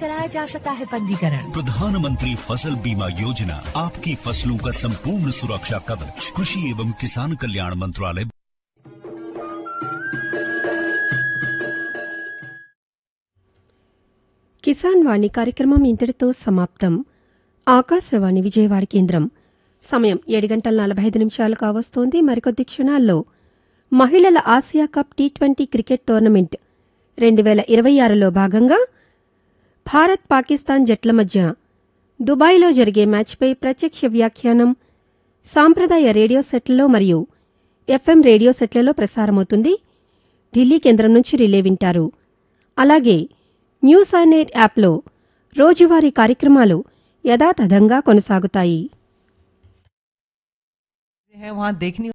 कराया जा सकता है पंजीकरण प्रधानमंत्री फसल बीमा योजना आपकी फसलों का संपूर्ण सुरक्षा कवच कृषि एवं किसान कल्याण मंत्रालय కిసాన్ వాణి కార్యక్రమం ఇంతటితో సమాప్తం ఆకాశవాణి విజయవాడ కేంద్రం సమయం ఏడు గంటల నలభై ఐదు నిమిషాలు కావస్తోంది మరికొద్ది క్షణాల్లో మహిళల Asia cup T twenty cricket tournament రెండు వేల ఇరవై ఆరులో భాగంగా భారత్ పాకిస్తాన్ జట్ల మధ్య దుబాయ్లో జరిగే మ్యాచ్పై ప్రత్యక్ష వ్యాఖ్యానం సాంప్రదాయ రేడియో సెట్లలో మరియు ఎఫ్ఎం రేడియో సెట్లలో ప్రసారమవుతుంది ఢిల్లీ కేంద్రం నుంచి రిలే వింటారు అలాగే న్యూస్ ఆన్ ఎయిర్ యాప్లో రోజువారీ కార్యక్రమాలు యథాతథంగా కొనసాగుతాయి है वहाँ देखनी